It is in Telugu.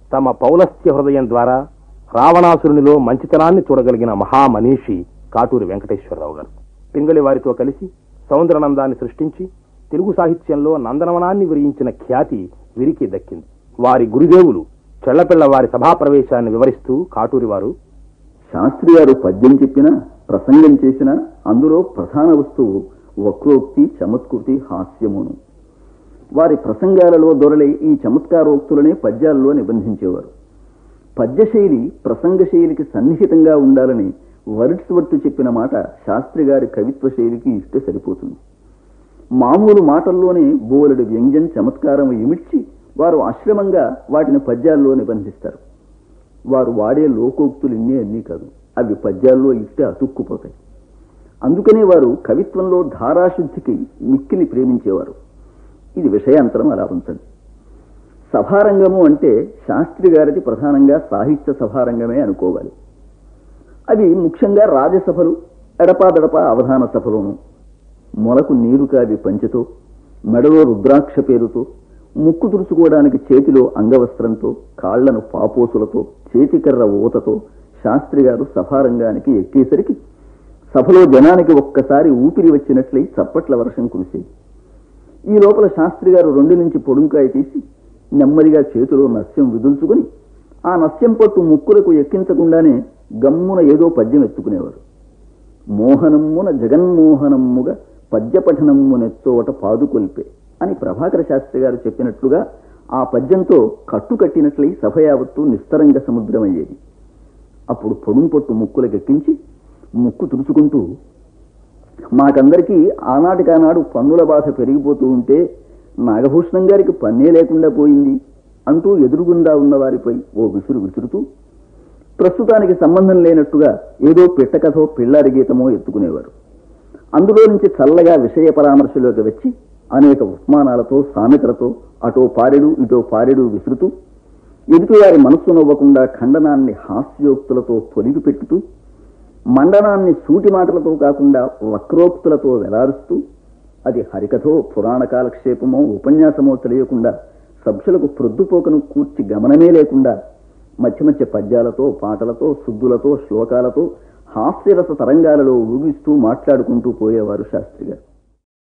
తమ పౌలస్త్య హృదయం ద్వారా రావణాసురునిలో మంచితనాన్ని చూడగలిగిన మహామనీషి కాటూరి వెంకటేశ్వరరావు గారు పింగళి వారితో కలిసి సౌందరనందాన్ని సృష్టించి తెలుగు సాహిత్యంలో నందనవనాన్ని విరియించిన ఖ్యాతి వీరికి దక్కింది వారి గురుదేవులు చెళ్లపిళ్ల వారి సభాప్రవేశాన్ని వివరిస్తూ కాటూరి వారు శాస్త్రి గారు పద్యం చెప్పినా ప్రసంగం చేసినా అందులో ప్రధాన వస్తువు వక్రోక్తి చమత్కృతి హాస్యమును వారి ప్రసంగాలలో దొరలే ఈ చమత్కారోక్తులనే పద్యాల్లో నిబంధించేవారు పద్యశైలి ప్రసంగ శైలికి సన్నిహితంగా ఉండాలని వరుట్స్వర్త్ చెప్పిన మాట శాస్త్రి గారి కవిత్వ శైలికి ఇస్తే సరిపోతుంది మామూలు మాటల్లోనే బోలెడు వ్యంగ్యం చమత్కారం ఇమిడ్చి వారు ఆశ్రమంగా వాటిని పద్యాల్లో నిబంధిస్తారు వారు వాడే లోకోక్తులు ఇన్ని అన్నీ కాదు అవి పద్యాల్లో ఇస్తే అతుక్కుపోతాయి అందుకనే వారు కవిత్వంలో ధారాశుద్ధికి మిక్కిలి ప్రేమించేవారు ఇది విషయాంతరం అలా ఉంచండి సభారంగము అంటే శాస్త్రి గారిది ప్రధానంగా సాహిత్య సభారంగమే అనుకోవాలి అవి ముఖ్యంగా రాజసభలు ఎడపాదడపా అవధాన సభలోను మొలకు నీరు కావి పంచెతో మెడలో రుద్రాక్ష పేరుతో ముక్కు తుడుచుకోవడానికి చేతిలో అంగవస్త్రంతో కాళ్లను పాపోసులతో చేతికర్ర ఊతతో శాస్త్రి గారు సభారంగానికి ఎక్కేసరికి సభలో జనానికి ఒక్కసారి ఊపిరి వచ్చినట్లయి చప్పట్ల వర్షం కురిసేది ఈ లోపల శాస్త్రి గారు రెండు నుంచి పొడుంకాయ తీసి నెమ్మదిగా చేతిలో నస్యం విదుల్చుకుని ఆ నస్యం పట్టు ముక్కులకు ఎక్కించకుండానే గమ్మున ఏదో పద్యం ఎత్తుకునేవారు మోహనమ్మున జగన్మోహనమ్ముగా పద్యపఠనమ్మునెత్తోట పాదుకొల్పే అని ప్రభాకర శాస్త్రి గారు చెప్పినట్లుగా ఆ పద్యంతో కట్టుకట్టినట్లయి సభ యావత్తు నిస్తరంగ సముద్రమయ్యేది అప్పుడు పొడుం పొట్టు ముక్కులకెక్కించి ముక్కు తుడుచుకుంటూ మాకందరికీ ఆనాటికానాడు పన్నుల బాధ పెరిగిపోతూ ఉంటే నాగభూషణం గారికి పన్నే లేకుండా పోయింది అంటూ ఎదురుగుండా ఉన్న వారిపై ఓ విసురు విసురుతూ ప్రస్తుతానికి సంబంధం లేనట్టుగా ఏదో పిట్టకథో పిల్లారి గీతమో ఎత్తుకునేవారు అందులో నుంచి చల్లగా విషయ పరామర్శలోకి వచ్చి అనేక ఉపమానాలతో సామెతలతో అటో పారెడు ఇటో పారెడు విసురుతూ ఎదుటివారి మనస్సు నవ్వకుండా ఖండనాన్ని హాస్యోక్తులతో పొలిగి పెట్టుతూ మండనాన్ని సూటి మాటలతో కాకుండా వక్రోక్తులతో వెలారుస్తూ అది హరికథో పురాణ కాలక్షేపమో ఉపన్యాసమో తెలియకుండా సభ్యులకు ప్రొద్దుపోకను కూర్చి గమనమే లేకుండా మధ్య మధ్య పద్యాలతో పాటలతో శుద్ధులతో శ్లోకాలతో హాస్యరస తరంగాలలో ఊగిస్తూ మాట్లాడుకుంటూ పోయేవారు శాస్త్రి గారు